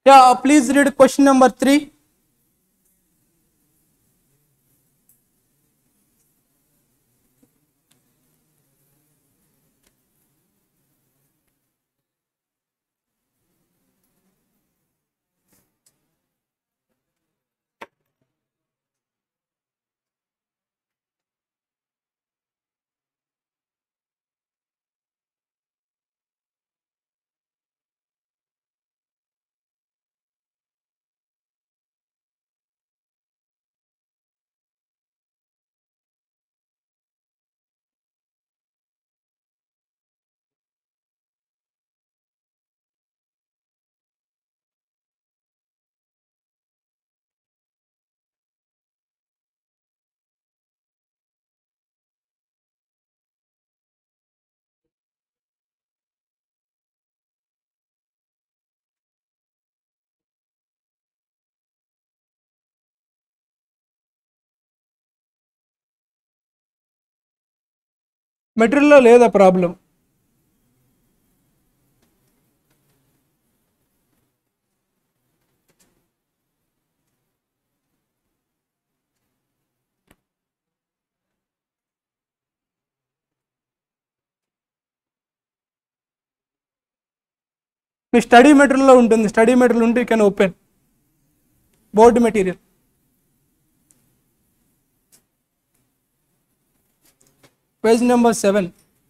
yeah please read question number three మెటీరియల్లో లేదా problem మీ స్టడీ మెటీరియల్లో ఉంటుంది స్టడీ మెటీరియల్ ఉంటే you can open board material page number seven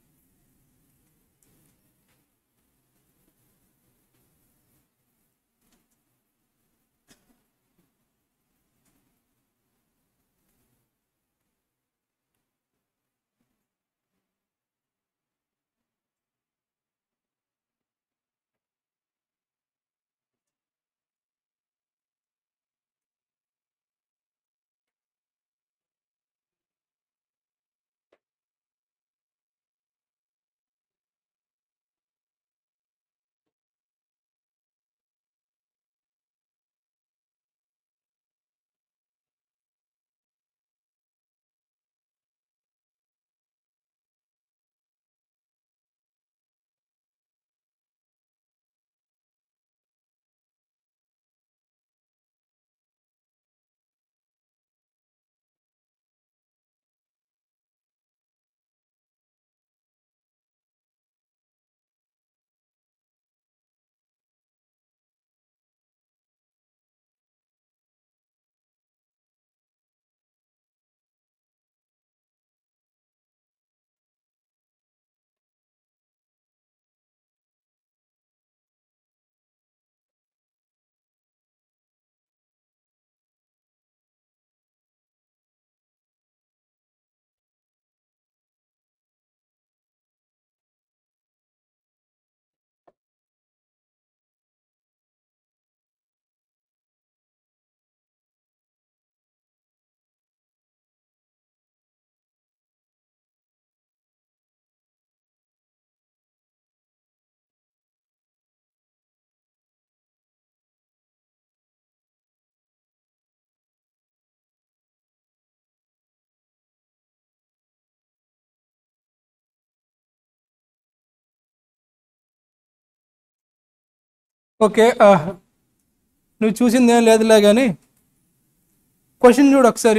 okay నువ్వు చూసింది ఏం లేదులే కానీ క్వశ్చన్ చూడు ఒకసారి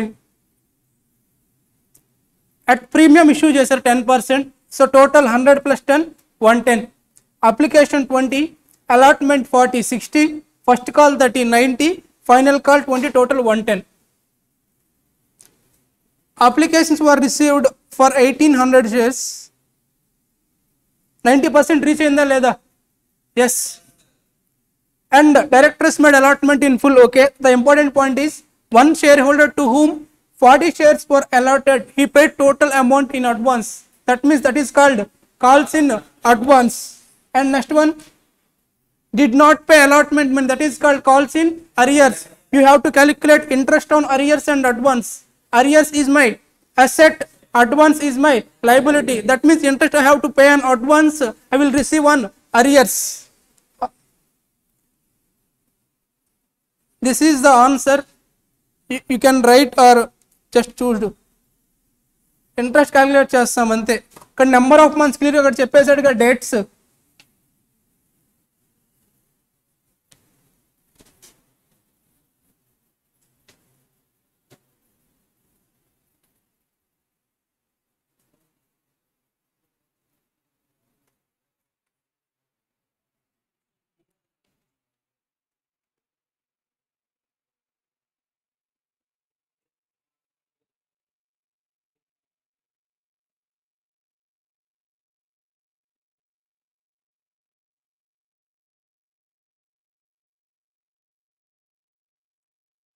అట్ ప్రీమియం ఇష్యూ చేశారు ten percent so total hundred plus ten one ten application twenty allotment forty sixty first call thirty ninety final call twenty total one ten applications were received for eighteen hundred shares ninety percent reach అయిందా లేదా yes and directors made allotment in full okay the important point is one shareholder to whom 40 shares were allotted he paid total amount in advance that means that is called calls in advance and next one did not pay allotment mean that is called calls in arrears you have to calculate interest on arrears and advance arrears is my asset advance is my liability that means interest i have to pay an advance i will receive one arrears this is the answer you, you can write or just choose to interest calculate చేస్తాం అంతే ఇక్కడ number of months clear ఇక్కడ చెప్పేసాడుగా dates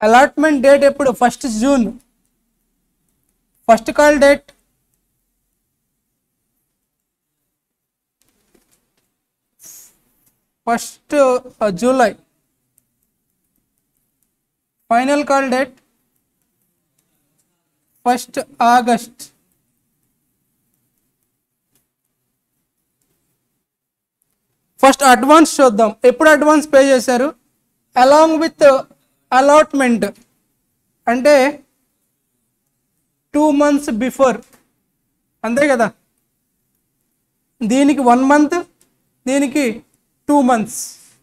allotment date ఎప్పుడు first June first call date first July final call date first August first advance చూద్దాం ఎప్పుడు advance pay చేశారు along with allotment అంటే టూ మంత్స్ బిఫోర్ అంతే కదా దీనికి వన్ మంత్ దీనికి two months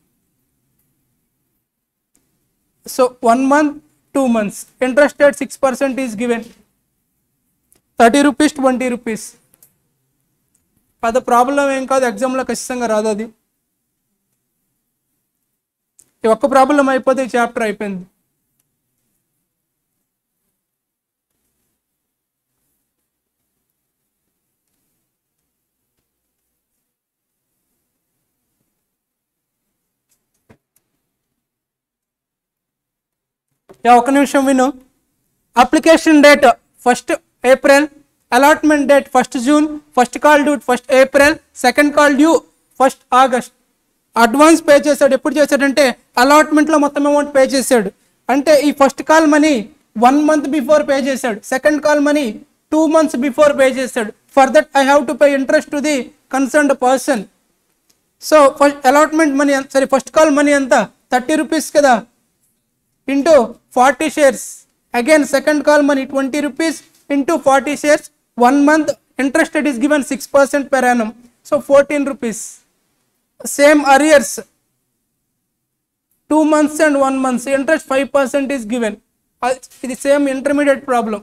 so one month two months interest rate six percent is given thirty rupees twenty rupees పెద్ద problem ఏం కాదు ఎగ్జామ్లో ఖచ్చితంగా రాదు అది ఈ ఒక్క ప్రాబ్లం అయిపోతే ఈ చాప్టర్ అయిపోయింది యా ఒక నిమిషం విను application date first April allotment date first June first call due first April second call due first August advance pay చేశాడు ఎప్పుడు చేశాడంటే అలాట్మెంట్లో మొత్తం అమౌంట్ పే చేశాడు అంటే ఈ first call money one month before pay చేశాడు second call money two months before pay చేశాడు for that I have to pay interest to the concerned person so first allotment money sorry first call money ఎంత thirty rupees కదా into forty shares again second call money twenty rupees into forty shares one month interested is given six percent per annum so fourteen rupees same arrears two months and one months interest five percent is given ఇది same intermediate problem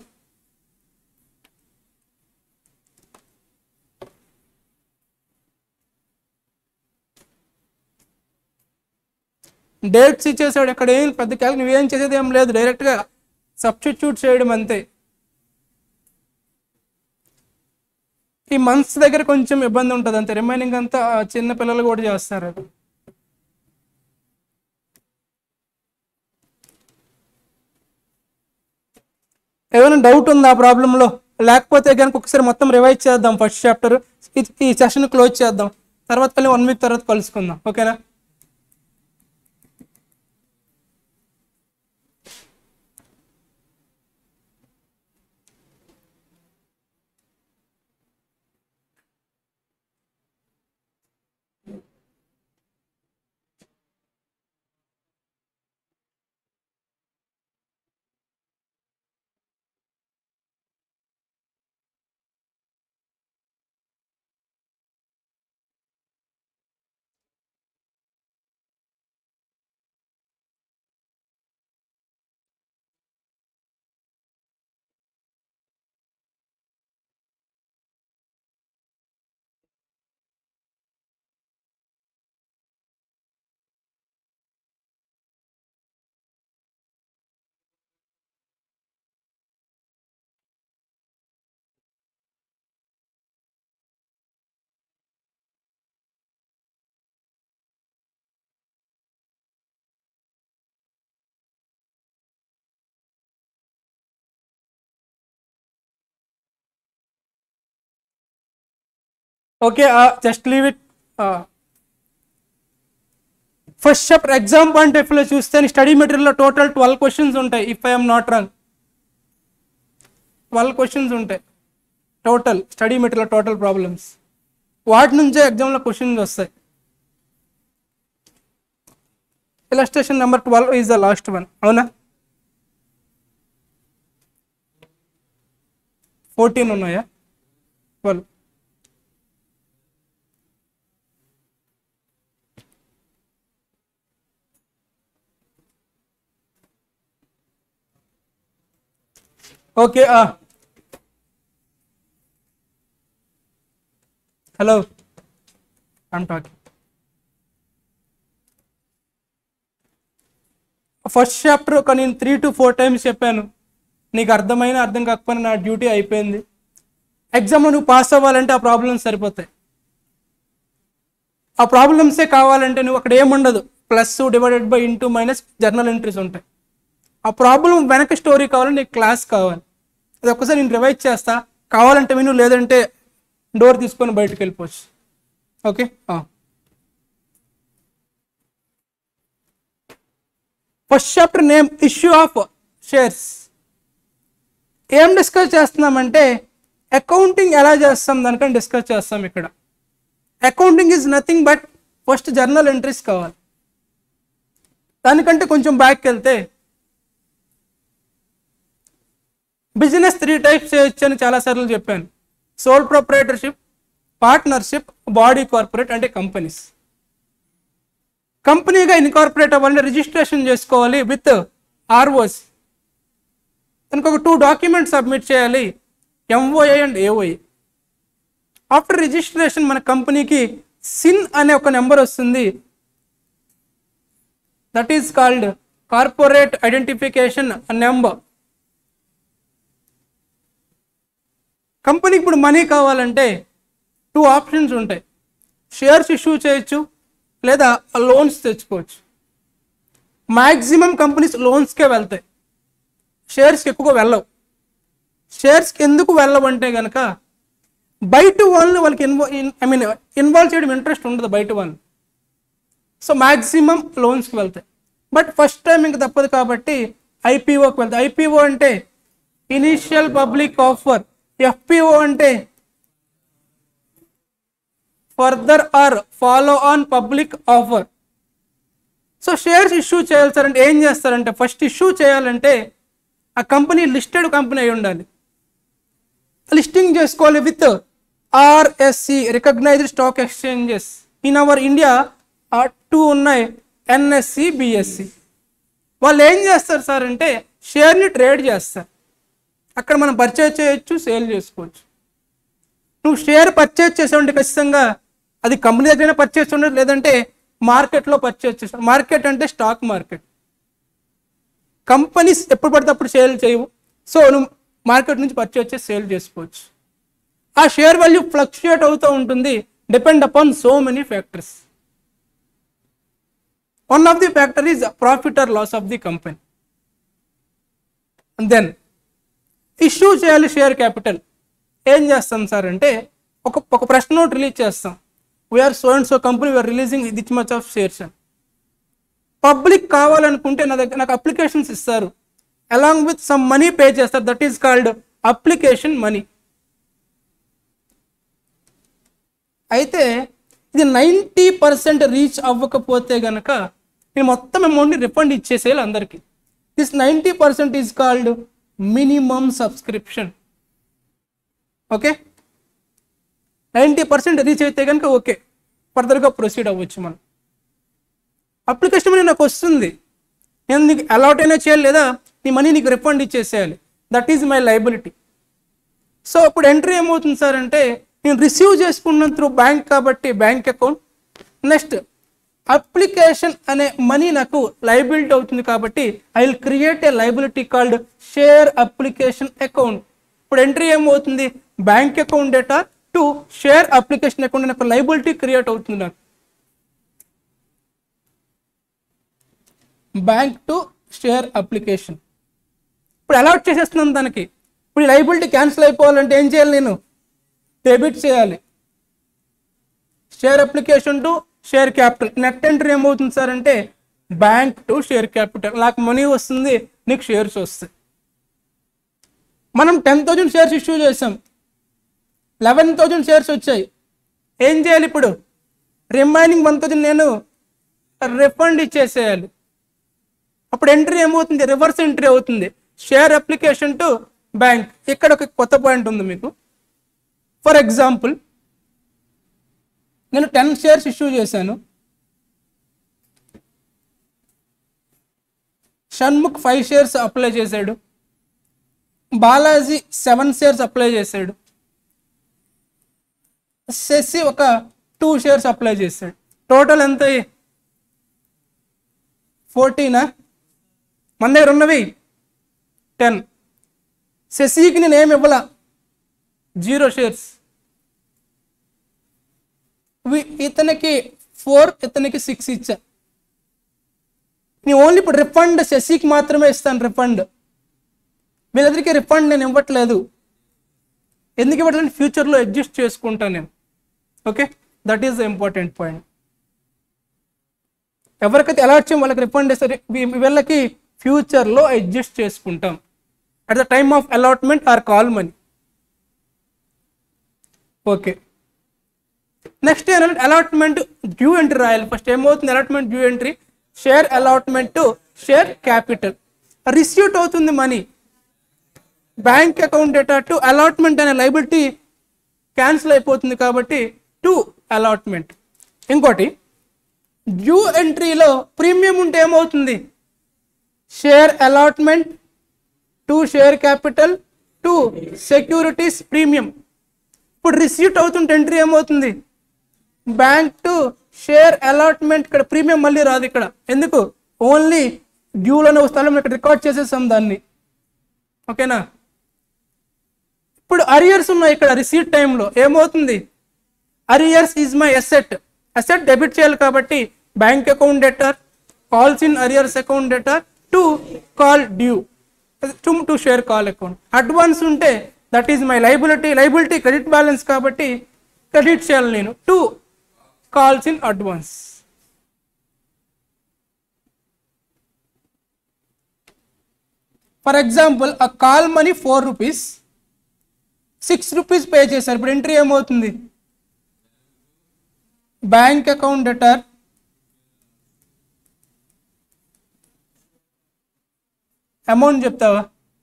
dates ఇచ్చేసాడు అక్కడ ఏం పెద్ద క్యాల్ నువ్వేం చేసేది ఏం లేదు డైరెక్ట్గా సబ్స్టిట్యూట్ చేయడం అంతే ఈ మంత్స్ దగ్గర కొంచెం ఇబ్బంది ఉంటుంది అంతే రిమైనింగ్ అంతా ఆ చిన్న పిల్లలు కూడా చేస్తారు అది ఏమైనా డౌట్ ఉందా ఆ ప్రాబ్లంలో లేకపోతే కనుక ఒకసారి మొత్తం రివైజ్ చేద్దాం ఫస్ట్ చాప్టర్ ఈ సెషన్ క్లోజ్ చేద్దాం తర్వాత మళ్ళీ వన్ వీక్ తర్వాత కలుసుకుందాం ఓకేనా okay just leave it first chapter exam point of వ్యూలో చూస్తే స్టడీ మెటీరియల్లో టోటల్ ట్వెల్వ్ క్వశ్చన్స్ ఉంటాయి if I'm not wrong twelve questions ఉంటాయి total study material total problems వాటి నుంచే ఎగ్జామ్లో క్వశ్చన్స్ వస్తాయి illustration number twelve is the last one అవునా ఫోర్టీన్ ఉన్నాయా twelve okay hello I'm talking first chapter ఒక నేను త్రీ టు ఫోర్ టైమ్స్ చెప్పాను నీకు అర్థమైన అర్థం కాకపోయినా నా డ్యూటీ అయిపోయింది ఎగ్జామ్లో నువ్వు పాస్ అవ్వాలంటే ఆ ప్రాబ్లమ్స్ సరిపోతాయి ఆ ప్రాబ్లమ్సే కావాలంటే నువ్వు అక్కడ ఏముండదు plus divided by into minus journal entries ఉంటాయి ఆ ప్రాబ్లం వెనక స్టోరీ కావాలంటే నీకు క్లాస్ కావాలి అది ఒక్కసారి నేను రివైజ్ చేస్తా కావాలంటే విను లేదంటే డోర్ తీసుకొని బయటకు వెళ్ళిపోవచ్చు okay first chapter name issue of shares ఏం డిస్కస్ చేస్తున్నామంటే అకౌంటింగ్ ఎలా చేస్తాం దానికని డిస్కస్ చేస్తాం ఇక్కడ accounting is nothing but first journal entries కావాలి దానికంటే కొంచెం బ్యాక్ వెళ్తే బిజినెస్ త్రీ టైప్స్ చేయొచ్చు అని చాలాసార్లు చెప్పాను sole proprietorship partnership body corporate అంటే కంపెనీస్ కంపెనీగా ఇన్కార్పొరేట్ అవ్వాలంటే రిజిస్ట్రేషన్ చేసుకోవాలి విత్ ఆర్ఓస్ దానికి ఒక టూ డాక్యుమెంట్స్ సబ్మిట్ చేయాలి MOA and AOA after registration మన కంపెనీకి సిన్ అనే ఒక నెంబర్ వస్తుంది that is called corporate identification number కంపెనీకి ఇప్పుడు మనీ కావాలంటే టూ ఆప్షన్స్ ఉంటాయి షేర్స్ ఇష్యూ చేయొచ్చు లేదా లోన్స్ తెచ్చుకోవచ్చు మ్యాక్సిమం కంపెనీస్ లోన్స్కే వెళ్తాయి షేర్స్కి ఎక్కువగా వెళ్ళవు షేర్స్కి ఎందుకు వెళ్ళవంటే కనుక బయట వాళ్ళని వాళ్ళకి ఇన్వా ఐ మీన్ ఇన్వాల్వ్ చేయడం ఇంట్రెస్ట్ ఉండదు బయట వాళ్ళు సో మ్యాక్సిమం లోన్స్కి వెళ్తాయి బట్ ఫస్ట్ టైం ఇంక తప్పదు కాబట్టి ఐపీఓకి వెళ్తాయి ఐపీఓ అంటే ఇనీషియల్ పబ్లిక్ ఆఫర్ ఎఫ్పిఓ అంటే further or follow on public offer so shares issue చేయాలి సార్ అంటే ఏం చేస్తారంటే ఫస్ట్ ఇష్యూ చేయాలంటే ఆ కంపెనీ లిస్టెడ్ కంపెనీ అయి ఉండాలి లిస్టింగ్ చేసుకోవాలి with RSC recognised stock exchanges in our India two ఉన్నాయి ఎన్ఎస్సి బిఎస్సి వాళ్ళు ఏం చేస్తారు సార్ అంటే షేర్ని ట్రేడ్ చేస్తారు అక్కడ మనం పర్చేజ్ చేయొచ్చు సేల్ చేసుకోవచ్చు నువ్వు షేర్ పర్చేజ్ చేసావంటే ఖచ్చితంగా అది కంపెనీ దగ్గర పర్చేజ్ ఉండదు లేదంటే మార్కెట్లో పర్చేజ్ చేస్తావు మార్కెట్ అంటే స్టాక్ మార్కెట్ కంపెనీస్ ఎప్పుడు పడితే అప్పుడు సేల్ చేయవు సో నువ్వు మార్కెట్ నుంచి పర్చేజ్ చేసి సేల్ చేసుకోవచ్చు ఆ షేర్ వాల్యూ ఫ్లక్చుయేట్ అవుతూ ఉంటుంది depend upon so many factors one of the factor is profit or loss of the company then issue చేయాలి షేర్ క్యాపిటల్ ఏం చేస్తాం సార్ అంటే ఒక ఒక ప్రశ్న నోట్ రిలీజ్ చేస్తాం we are so and so company we are releasing this much of shares అని public కావాలనుకుంటే నా దగ్గర నాకు అప్లికేషన్స్ ఇస్తారు along with some money pay చేస్తారు that is called application money అయితే ఇది నైంటీ పర్సెంట్ రీచ్ అవ్వకపోతే గనక నేను మొత్తం అమౌంట్ని రిఫండ్ ఇచ్చేసేయాలి అందరికీ this ninety percent is called minimum subscription okay ninety percent reach అయితే కనుక ఓకే ఫర్దర్గా ప్రొసీడ్ అవ్వచ్చు మనం అప్లికేషన్ మనీ నాకు వస్తుంది నేను నీకు అలాట్ అయినా చేయాలి లేదా నీ మనీ నీకు రిఫండ్ ఇచ్చేసేయాలి that is my liability so ఇప్పుడు ఎంట్రీ ఏమవుతుంది సార్ అంటే నేను రిసీవ్ చేసుకున్నాను త్రూ బ్యాంక్ కాబట్టి బ్యాంక్ అకౌంట్ నెక్స్ట్ అప్లికేషన్ అనే మనీ నాకు లైబిలిటీ అవుతుంది కాబట్టి I will create a liability called share application account ఇప్పుడు ఎంట్రీ ఏమవుతుంది bank account data to share application account నాకు లైబిలిటీ క్రియేట్ అవుతుంది నాకు బ్యాంక్ టు షేర్ అప్లికేషన్ ఇప్పుడు అలాట్ చేసేస్తున్నాను దానికి ఇప్పుడు ఈ లైబిలిటీ క్యాన్సిల్ అయిపోవాలంటే ఏం చేయాలి నేను డెబిట్ చేయాలి share application to share capital net entry ఏమవుతుంది సార్ అంటే బ్యాంక్ టు షేర్ క్యాపిటల్ నాకు మనీ వస్తుంది నీకు షేర్స్ వస్తాయి మనం టెన్ థౌజండ్ షేర్స్ ఇష్యూ చేసాం లెవెన్ థౌజండ్ షేర్స్ వచ్చాయి ఏం చేయాలి ఇప్పుడు రిమైనింగ్ వన్ థౌజండ్ నేను రిఫండ్ ఇచ్చేసేయాలి అప్పుడు ఎంట్రీ ఏమవుతుంది రివర్స్ ఎంట్రీ అవుతుంది షేర్ అప్లికేషన్ టు బ్యాంక్ ఇక్కడ ఒక కొత్త పాయింట్ ఉంది మీకు ఫర్ ఎగ్జాంపుల్ నేను టెన్ షేర్స్ ఇష్యూ చేశాను షణ్ముఖ్ ఫైవ్ షేర్స్ అప్లై చేశాడు బాలాజీ సెవెన్ షేర్స్ అప్లై చేశాడు శశి ఒక టూ షేర్స్ అప్లై చేశాడు టోటల్ ఎంత ఫోర్టీనా మన దగ్గర ఉన్నవి టెన్ శశికి నేను ఏమి ఇవ్వాల జీరో షేర్స్ ఇతనికి ఫోర్ ఇతనికి సిక్స్ ఇచ్చా నేను ఓన్లీ ఇప్పుడు రిఫండ్ శశికి మాత్రమే ఇస్తాను రిఫండ్ వీళ్ళందరికీ రిఫండ్ నేను ఇవ్వట్లేదు ఎందుకు ఇవ్వట్లేదు ఫ్యూచర్లో అడ్జస్ట్ చేసుకుంటాను నేను okay that is the important point ఎవరికైతే అలాట్ చేయం వాళ్ళకి రిఫండ్ ఇస్తారు వీ- వీళ్ళకి ఫ్యూచర్లో అడ్జస్ట్ చేసుకుంటాం at the time of allotment or call money okay next ఏంటంటే అలాట్మెంట్ డ్యూ ఎంట్రీ రాయాలి ఫస్ట్ ఏమవుతుంది allotment due entry share allotment to share capital received అవుతుంది money bank account data to allotment అనే లైబిలిటీ క్యాన్సిల్ అయిపోతుంది కాబట్టి to allotment ఇంకోటి due ఎంట్రీలో premium ఉంటే ఏమవుతుంది share allotment to share capital to securities premium ఇప్పుడు రిసీట్ అవుతుంటే ఎంట్రీ ఏమవుతుంది బ్యాంక్ టు షేర్ అలాట్మెంట్ ఇక్కడ ప్రీమియం మళ్ళీ రాదు ఇక్కడ ఎందుకు ఓన్లీ డ్యూలోనే ఒక స్థలం ఇక్కడ రికార్డ్ చేసేసాం దాన్ని ఓకేనా ఇప్పుడు అరియర్స్ ఉన్నాయి ఇక్కడ రిసీట్ టైంలో ఏమవుతుంది arrears is my asset asset debit చేయాలి కాబట్టి bank account debtor calls in arrears account debtor to call due to to share call account advance ఉంటే that is my liability liability credit balance కాబట్టి credit చేయాలి నేను to calls in advance for example ఆ call money four rupees six rupees pay చేశారు ఇప్పుడు entry ఏమవుతుంది bank account debtor amount చెప్తావా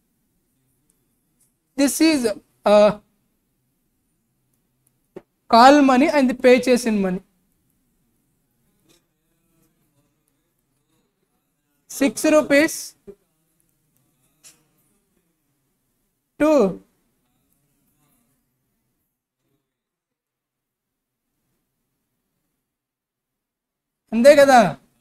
this is call money and pay చేసిన money six rupees two అంతే కదా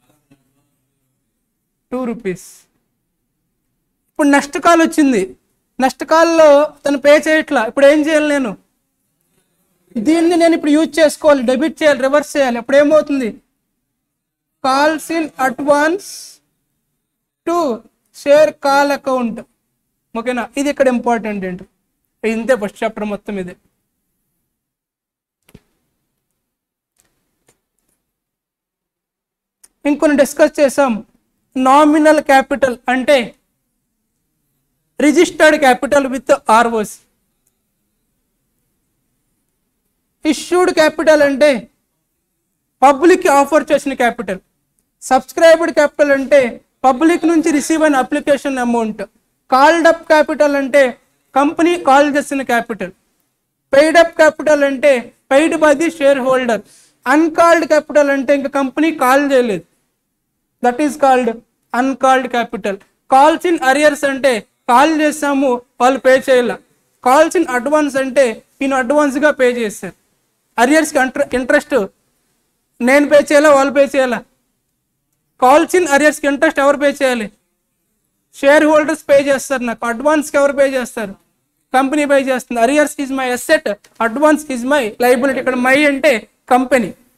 టూ రూపీస్ ఇప్పుడు నెక్స్ట్ కాల్ వచ్చింది నెక్స్ట్ కాల్లో తను పే చేయట్లా ఇప్పుడు ఏం చేయాలి నేను దీన్ని నేను ఇప్పుడు యూజ్ చేసుకోవాలి డెబిట్ చేయాలి రివర్స్ చేయాలి ఇప్పుడు ఏమవుతుంది calls in advance to share call account ఓకేనా ఇది ఇక్కడ ఇంపార్టెంట్ ఏంటి ఇంతే ఫస్ట్ చాప్టర్ మొత్తం ఇది ఇంకొన్ని డిస్కస్ చేసాం నామినల్ క్యాపిటల్ అంటే registered capital with ROC issued capital అంటే పబ్లిక్ ఆఫర్ చేసిన క్యాపిటల్ సబ్స్క్రైబ్డ్ క్యాపిటల్ అంటే పబ్లిక్ నుంచి రిసీవ్ అయిన application amount called up capital అంటే కంపెనీ కాల్ చేసిన క్యాపిటల్ పెయిడ్ అప్ క్యాపిటల్ అంటే paid by the share holder uncalled capital అంటే ఇంకా కంపెనీ కాల్ చేయలేదు that is called uncalled capital calls in arrears అంటే కాల్ చేసాము వాళ్ళు పే చేయాల కాల్స్ ఇన్ అడ్వాన్స్ అంటే నేను అడ్వాన్స్గా పే చేశారు అరియర్స్కి ఇంట్రెస్ట్ నేను పే చేయాలా వాళ్ళు పే చేయాలా కాల్స్ ఇన్ అరియర్స్కి ఇంట్రెస్ట్ ఎవరు పే చేయాలి షేర్ హోల్డర్స్ పే చేస్తారు నాకు అడ్వాన్స్కి ఎవరు పే చేస్తారు కంపెనీ పే చేస్తుంది arrears is my asset advance is my liability ఇక్కడ మై అంటే కంపెనీ